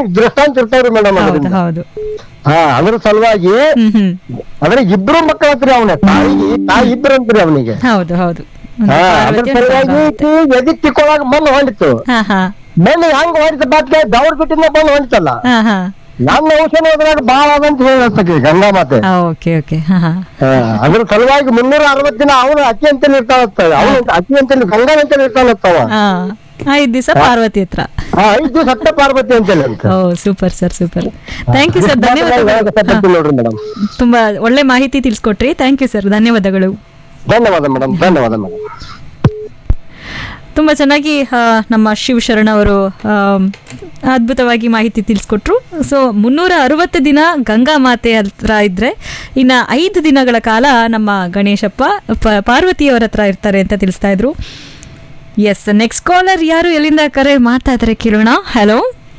ದೃಷ್ಟಾಂತ ಇರ್ತಾವ್ರಿ ಮೇಡಮ್ ಹೌದು ಅದರಿಂದ ಹೌದು ಹಾ ಅದ್ರ ಸಲುವಾಗಿ ಹ್ಮ್ ಹ್ಮ್ ಅಂದ್ರೆ ಇಬ್ರು ಮಕ್ಕಳ ಹತ್ರಿ ಅವನ ತಾಯಿ ತಾಯಿ ಇಬ್ರು ಅಂತ್ರಿ ಅವನಿಗೆ ಹೌದು ಹೌದು ಒಂದು ಹಾ ಅದ್ರ ಪಾರ್ವತಿ, ಒಂದು ಸಲುವಾಗಿ ಗಂಗಾವತಿ. ಈಕಿ ಎದಿ ತಿಕ್ಕೊಳಗ ಮಣ್ಣು ಹೊಂಡಿತು ಹಾ ಹಾ ಮಣ್ಣು ಹೆಂಗ್ ಹೊಂಡಿತ ಬಾತ್ಗೆ ದೌಡ್ ಬಿಟ್ಟಿಂದ ಬಂದು ಹೊಂಡಿತಲ್ಲ ಹಾ ಹಾ ನನ್ನ ಔಷಧ ಅದ್ರಾಗ ಬಾಳ ಅದಂತ ಹೇಳತ್ತಕ್ಕೆ ಗಂಗಾ ಮಾತೆ ಓಕೆ ಓಕೆ ಹಾ ಹಾ ಹಾ, ಅದ್ರ ಸಲುವಾಗಿ ಮುನ್ನೂರ ಅರವತ್ ದಿನ ಅವನು ಅಕ್ಕಿ ಅಂತೇಳಿ ಇರ್ತಾವತ್ತ ಅವನು ಅಕ್ಕಿ ಅಂತೇಳಿ ಗಂಗಾ ಅಂತೇಳಿ ಇರ್ತಾನತ್ತವ ಹಾ ಐದ್ ದಿವಸ ಪಾರ್ವತಿ ಹತ್ರ ಹಾ ಐದ್ ದಿವಸ ಸಪ್ತ ಪಾರ್ವತಿ ಅಂತೇಳಿ ಅಂತ ಓ super sir super thank you sir ಧನ್ಯವಾದಗಳು ಹಾ, ನೋಡ್ರಿ ಮೇಡಮ್ ತುಂಬಾ ಒಳ್ಳೆ ಮಾಹಿತಿ ತಿಳಿಸ್ಕೊಟ್ರಿ ಥ್ಯಾಂಕ್ ಯು ಸರ್ ಧನ್ಯವಾದಗಳು ಧನ್ಯವಾದ ಮೇಡಮ್ ಧನ್ಯವಾದ ಮೇಡಮ್ ತುಂಬ ಚೆನ್ನಾಗಿ ಆ, ನಮ್ಮ ಶಿವಶರಣ ಅವರು ಆಮ್, ಅದ್ಭುತವಾಗಿ ಮಾಹಿತಿ ತಿಳಿಸ್ಕೊಟ್ರು ಸೊ ಮುನ್ನೂರ ಅರವತ್ತು ದಿನ ಗಂಗಾ ಮಾತೆ ಹತ್ರ ಇದ್ರೆ ಇನ್ನು ಐದು ದಿನಗಳ ಕಾಲ ನಮ್ಮ ಗಣೇಶಪ್ಪ ಪ- ಪಾರ್ವತಿಯವರ ಹತ್ರ ಇರ್ತಾರೆ ಅಂತ ತಿಳಿಸ್ತಾ ಇದ್ರು ಎಸ್ ನೆಕ್ಸ್ಟ್ ಕಾಲರ್ ಯಾರು ಎಲ್ಲಿಂದ ಕರೆ ಮಾಡ್ತಾ ಇದ್ದಾರೆ ಕೇಳೋಣ ಹಲೋ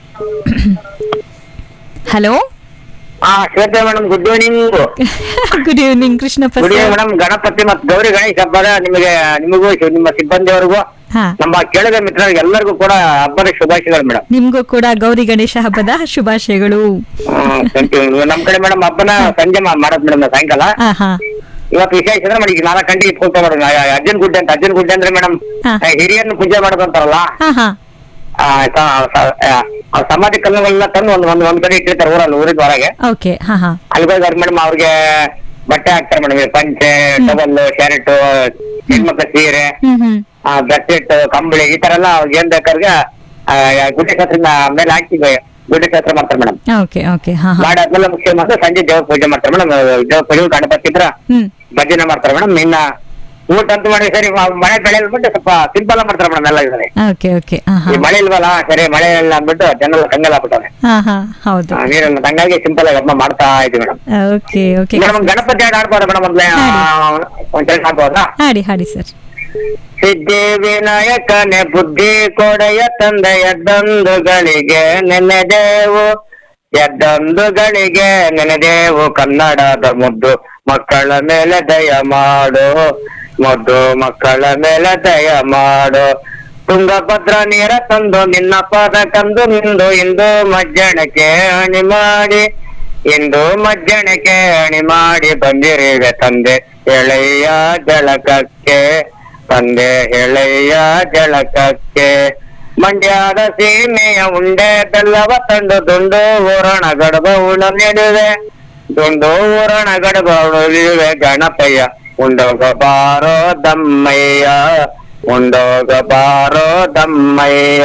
ಹಲೋ ಹಾ Shweta madam good evening good evening Krishnappa good sir evening madam Ganapati ಮತ್ತು ಗೌರಿ ಗಣೇಶ ಹಬ್ಬದ ನಿಮಗೆ ನಿಮಗೂ ಶು- ನಿಮ್ಮ ಸಿಬ್ಬಂದಿಯವರಿಗೂ ಹಾ ನಮ್ಮ ಕೆಳಗ ಮಿತ್ರರಿಗೆ ಎಲ್ಲರಿಗೂ ಕೂಡ ಹಬ್ಬದ ಶುಭಾಶಯಗಳು ಮೇಡಮ್ ನಿಮ್ಗೂ ಕೂಡ ಗೌರಿ ಗಣೇಶ ಹಬ್ಬದ ಶುಭಾಶಯಗಳು ಥ್ಯಾಂಕ್ ಯು ನಮ್ ಕಡೆ ಮೇಡಮ್ ಹಬ್ಬನ ಸಂಜೆ ಮಾ- ಮಾಡೋದು ಮೇಡಮ್ ಸಾಯಂಕಾಲ ಹಾ ಹಾ ಇವತ್ತು ವಿಶೇಷ ಅಂದ್ರೆ ಮೇಡಮ್ ಈಗ ನಾಲ್ಕು ಗಂಟೆಗೆ ಇಟ್ಕೊಳ್ತಾ ಮೇಡಮ್ ಅರ್ಜುನ್ ಗುಡ್ಡೆ ಅಂತ ಅರ್ಜುನ್ ಗುಡ್ಡೆ ಅಂದ್ರೆ ಮೇಡಮ್ ಹಾ. ಹಿರಿಯರನ್ನು ಪೂಜೆ ಮಾಡೋದು ಅಂತಾರಲ್ಲ ಹಾ ಹಾ ಆ, ಸ- ಸ- ಆ, ಆ ಸಮಾಧಿ ಕಲ್ಲುಗಳನ್ನ ತಂದು ಒಂದ್ ಒಂದ್ ಒಂದ್ ಕಡೆ ಇಟ್ಟಿರ್ತಾರೆ ಊರಲ್ಲಿ ಊರಿನ ಹೊರಗೆ ಓಕೆ ಹಾ ಹಾ ಅಲ್ಲಿ ಹೋಗಿ ಮೇಡಮ್ ಅವ್ರಿಗೆ ಬಟ್ಟೆ ಹಾಕ್ತಾರೆ ಮೇಡಮ್ ಪಂಚೆ ಟವಲ್ ಶರ್ಟ್ ಹೆಣ್ಮಕ್ಳ ಸೀರೆ ಹ್ಮ್ ಹ್ಮ್ ಬೆಡ್ಶೀಟ್ ಕಂಬಳಿ ಈ ತರ ಎಲ್ಲ ಅವ್ರಿಗೆ ಏನ್ ಬೇಕಾದ್ರೆ ಗುಡ್ಡೆ ಶಾಸ್ತ್ರ ಮೇಲೆ ಹಾಕಿ ಗುಡ್ಡೆ ಶಾಸ್ತ್ರ ಮಾಡ್ತಾರೆ ಮೇಡಮ್ ಓಕೆ ಓಕೆ ಹಾ ಹಾ ಮಾಡಾದ್ಮೇಲೆ ಮುಖ್ಯ ಮಾತ್ರ ಸಂಜೆ ದೇವ್ರ ಪೂಜೆ ಮಾಡ್ತಾರೆ ಮೇಡಮ್ ದೇವ್ರ ಪೂಜೆ ಗಣಪತಿ ಇದ್ರ ಹ್ಮ್ ಭಜನೆ ಮಾಡ್ತಾರೆ ಮೇಡಮ್ ಇನ್ನ ಊಟ ಅಂತ ಮಾಡಿ ಸರಿ ಮ- ಮಳೆ ಬೆಳೆ ಬಿಟ್ಟು ಸ್ವಲ್ಪ ಸಿಂಪಲ್ ಮಾಡ್ತಾರೆ ಮೇಡಮ್ ಎಲ್ಲ ಇದ್ದಾರೆ ಓಕೆ ಓಕೆ ಹಾ ಹಾ ಈ ಮಳೆ ಇಲ್ವಲ್ಲ ಸರಿ ಮಳೆ ಇಲ್ಲ ಅಂದ್ಬಿಟ್ಟು ಜನ ಕಂಗಲ್ ಆಗ್ಬಿಟ್ಟವ್ರೆ ಹಾ ಹಾ ಹೌದು ಆ, ನೀರೆಲ್ಲ ಹಂಗಾಗಿ ಸಿಂಪಲ್ ಆಗಿ ಹಬ್ಬ ಮಾಡ್ತಾ ಇದ್ದೀವಿ madam okay okay madam Ganapati ಹಾಡು ಆಡ್ಬೋದಾ ಮೇಡಮ್ ಮೊದ್ಲೇ ಒಂದ್ ಚಳಿ ಆಡ್ಬೋದಾ ಹಾಡಿ ಹಾಡಿ ಸರ್ ಸಿದ್ಧಿ ವಿನಾಯಕನೆ ಬುದ್ಧಿ ಕೊಡೆಯ ತಂದೆ ಎದ್ದೊಂದುಗಳಿಗೆ ನೆನೆದೇವು ಎದ್ದೊಂದುಗಳಿಗೆ ನೆನೆದೇವು ಕನ್ನಡದ ಮುದ್ದು ಮಕ್ಕಳ ಮೇಲೆ ದಯ ಮಾಡು ಮುದ್ದು ಮಕ್ಕಳ ಮೇಲೆ ದಯ ಮಾಡು ತುಂಗಭದ್ರ ನೀರ ತಂದು ನಿನ್ನ ಪಾದ ಕಂದು ನಿಂದು ಇಂದು ಮಜ್ಜಣಕ್ಕೆ ಅಣಿ ಮಾಡಿ ಇಂದು ಮಜ್ಜಣಕ್ಕೆ ಅಣಿ ಮಾಡಿ ಬಂದಿರಿವೆ ತಂದೆ ಎಳೆಯ ಜಳಕಕ್ಕೆ ತಂದೆ ಎಳೆಯ ಜಳಕಕ್ಕೆ ಮಂಡ್ಯದ ಸೀಮೆಯ ಉಂಡೆ ಬೆಲ್ಲವ ತಂದು ದುಂಡು ಊರಣ ಗಡಬ ಉಣ ನೀಡುವೆ ದುಂಡು ಊರಣ ಗಡಬ ಉಳಿಯುವೆ ಗಣಪಯ್ಯ ಉಂಡೋಗ ಬಾರೋ ದಮ್ಮಯ್ಯ ಉಂಡೋಗ ಬಾರೋ ದಮ್ಮಯ್ಯ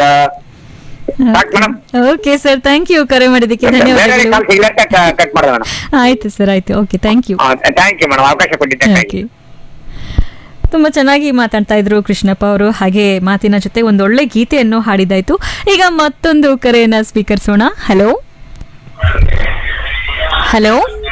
ಸಾಕ್ madam okay sir thank you ಕರೆ ಮಾಡಿದ್ದಕ್ಕೆ ಬೇರೆ ಧನ್ಯವಾದಗಳು ಕಾಲ್ ಸಿಗ್ಲಕ್ಕ ಕಟ್ ಮಾಡೋಣ ಮೇಡಮ್ ಆಯ್ತು ಸರ್ ಆಯ್ತು okay thank you thank you madam ಅವಕಾಶ ಕೊಟ್ಟಿದ್ದೆ ಥ್ಯಾಂಕ್ ಯು ಓಕೆ ತುಂಬ ಚೆನ್ನಾಗಿ ಮಾತಾಡ್ತಾ ಇದ್ರು ಕೃಷ್ಣಪ್ಪ ಅವರು ಹಾಗೆ ಮಾತಿನ ಜೊತೆ ಒಂದು ಒಳ್ಳೆ ಗೀತೆಯನ್ನು ಹಾಡಿದಾಯ್ತು ಈಗ ಮತ್ತೊಂದು ಕರೆಯನ್ನ ಸ್ವೀಕರಿಸೋಣ ಹಲೋ ಹಲೋ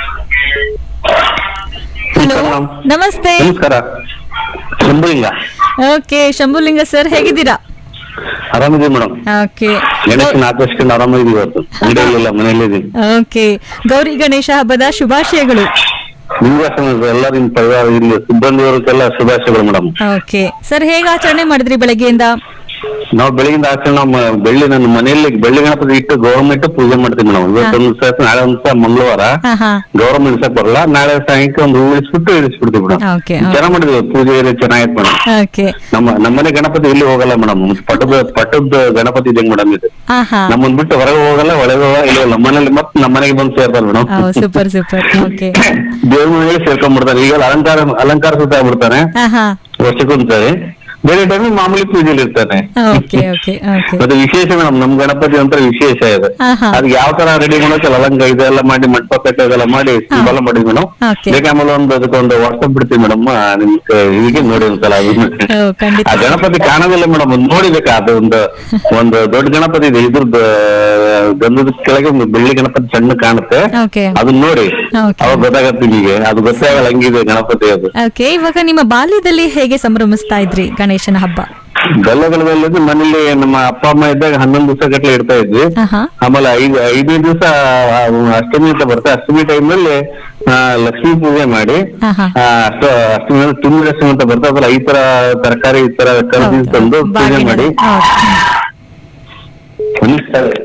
ಹಲೋ ನಮಸ್ತೆ ನಮಸ್ಕಾರ ಶಂಭುಲಿಂಗ ಓಕೆ ಶಂಭುಲಿಂಗ ಸರ್ ಹೇಗಿದ್ದೀರಾ ಆರಾಮಿದೀವಿ ಮೇಡಮ್ ಓಕೆ ಗಣೇಶ ನಾಲ್ಕು ವರ್ಷದಿಂದ ಆರಾಮಾಗಿದ್ದೀವಿ ಇವತ್ತು ಅಂಗಡಿಯಲ್ಲಿಲ್ಲ ಮನೆಯಲ್ಲಿದ್ದೀನಿ ಓಕೆ ಗೌರಿ ಗಣೇಶ ಹಬ್ಬದ ಶುಭಾಶಯಗಳು ನಿಮ್ಗೂ ಅಷ್ಟೇ madam. ಎಲ್ಲ ನಿಮ್ ಪರಿವಾರ ಇಲ್ಲಿ ಸಿಬ್ಬಂದಿಯವರಿಗೆಲ್ಲ ಶುಭಾಶಯಗಳು ಮೇಡಮ್ ಓಕೆ ಸರ್ ಹೇಗೆ ಆಚರಣೆ ಮಾಡಿದ್ರಿ ಬೆಳಗ್ಗೆಯಿಂದ ನಾವು ಬೆಳಗಿಂದ ಆಚರಣೆ ನಮ್ಮ ಬೆಳ್ಳಿ ನನ್ನ ಮನೆಯಲ್ಲಿ ಬೆಳ್ಳಿ ಗಣಪತಿ ಇಟ್ಟು ಗೌರ್ಮೆಂಟ್ ಪೂಜೆ ಮಾಡ್ತೀವಿ ಮೇಡಮ್ ಇವತ್ತು ಒಂದು ದಿವಸ ನಾಳೆ ಒಂದು ದಿವಸ ಮಂಗಳವಾರ ಹಾ ಹಾ ಗೌರಮ್ಮ ಇಳಿಸಕ್ ಬರಲ್ಲ ನಾಳೆ ಸಾಯಂಕಾಲ ಒಂದು ಹೂ ಇಳಿಸ್ಬಿಟ್ಟು ಇಳಿಸ್ಬಿಡ್ತೀವಿ ಮೇಡಮ್ ಓಕೆ ಚೆನ್ನಾಗ್ ಮಾಡಿದ್ವಿ ಪೂಜೆ ಎಲ್ಲ ಚೆನ್ನಾಗಿತ್ತು ಮೇಡಮ್ ಓಕೆ ನಮ್ಮ ನಮ್ಮನೆ ಗಣಪತಿ ಇಲ್ಲಿ ಹೋಗಲ್ಲ ಮೇಡಮ್ ಪಟ್ಟದ ಪಟ್ಟದ ಗಣಪತಿ ಇದೆ ಮೇಡಮ್ ಇದು ಹಾ ಹಾ ನಮ್ಮನ್ ಬಿಟ್ಟು ಹೊರಗೆ ಹೋಗಲ್ಲ ಒಳಗೆ ಹೋಗಲ್ಲ ಇಲ್ಲಿ ನಮ್ಮನೇಲಿ ಮತ್ತೆ ನಮ್ಮನೆಗೆ ಬಂದು ಸೇರ್ತಾರೆ ಮೇಡಮ್ ಸೂಪರ್ ಸೂಪರ್ ಓಕೆ ದೇವ್ರ ಮನೆಗೆ ಸೇರ್ಕೊಂಡ್ಬಿಡ್ತಾರೆ ಈಗ ಅಲಂಕಾರ ಅಲಂಕಾರ ಸುತ್ತ ಆಗ್ಬಿಡ್ತಾನೆ ಹಾ ಹಾ ವರ್ಷಕ್ಕೊಂದ್ಸರಿ ಬೇರೆ ಟೈಮ್ ಮಾಮೂಲಿ ಪೂಜೆಲಿ ಇರ್ತಾನೆ ಓಕೆ ಓಕೆ ಓಕೆ ಮತ್ತೆ ವಿಶೇಷ ಮೇಡಮ್ ನಮ್ ಗಣಪತಿ ಅಂತ ವಿಶೇಷ ಇದೆ ಹಾ, ಹಾ. ಅದಕ್ಕೆ ಯಾವ ತರ ರೆಡಿ ಮಾಡೋಕೆ ಅಲಂಕಾರ ಇದೆಲ್ಲ ಮಾಡಿ ಮಂಟಪ ಕಟ್ಟಿ ಅದೆಲ್ಲ ಮಾಡಿ ಸಿಂಬಲ್ ಮಾಡಿದ್ವಿ ಮೇಡಮ್ Okay. ಬೇಕಾ ಆಮೇಲೆ ಒಂದು ಅದಕ್ಕೊಂದು ವಾಟ್ಸಪ್ ಬಿಡ್ತೀವಿ ಮೇಡಮ್ ನಿಮ್ ಹೀಗೆ ನೋಡಿ ಒಂದ್ಸಲ ಅದನ್ನ ಓ, ಖಂಡಿತ. ಆ ಗಣಪತಿ ಕಾಣೋದಿಲ್ಲ ಮೇಡಮ್ ಒಂದು ನೋಡಿಬೇಕಾ ಅದು ಒಂದು ಒಂದು ದೊಡ್ಡ ಗಣಪತಿ ಇದೆ ಇದ್ರದ್ದು ಗಂಧದ ಕೆಳಗೆ ಒಂದು ಬೆಳ್ಳಿ ಗಣಪತಿ ಸಣ್ಣ ಕಾಣುತ್ತೆ ಓಕೆ ಅದನ್ನ ನೋಡಿ Okay. ಅವಾಗ ಗೊತ್ತಾಗತ್ತೆ ನಿಮಗೆ ಅದು ಗೊತ್ತಾಗಲ್ಲ ಹಂಗಿದೆ ಗಣಪತಿ ಅದು ಓಕೆ ಇವಾಗ ನಿಮ್ಮ ಬಾಲ್ಯದಲ್ಲಿ ಹೇಗೆ ಸಂಭ್ರಮಿಸ್ತಾ ಇದ್ರಿ ಗಣೇಶನ ಹಬ್ಬ ಗಲ್ಲಗಲದಲ್ಲಿ ಮನೇಲಿ ನಮ್ಮ ಅಪ್ಪ ಅಮ್ಮ ಇದ್ದಾಗ ಹನ್ನೊಂದು ದಿವಸ ಗಟ್ಲೆ ಇಡ್ತಾ ಇದ್ವಿ ಹಾ ಹಾ ಆಮೇಲೆ ಐದು ಐದನೇ ದಿವಸ ಅಷ್ಟಮಿ ಅಂತ ಬರುತ್ತೆ ಅಷ್ಟಮಿ ಟೈಮ್ ನಲ್ಲಿ ಆ, ಲಕ್ಷ್ಮೀ ಪೂಜೆ ಮಾಡಿ ಹಾ, ಹಾ. ಆ, ಅಷ್ಟ ಅಷ್ಟಮಿ ಮೇಲೆ ತುಂಬಿ ಅಷ್ಟಮಿ ಅಂತ ಬರ್ತದೆ ಅದ್ರಲ್ಲಿ ಐದ್ ತರ ತರಕಾರಿ ಈ ತರ ಕರ್ದಿ ತಂದು ಪೂಜೆ ಮಾಡಿ ಬಾಗಿನ- ಹೌದು. ಒಂದ್ ನಿಮಿಷ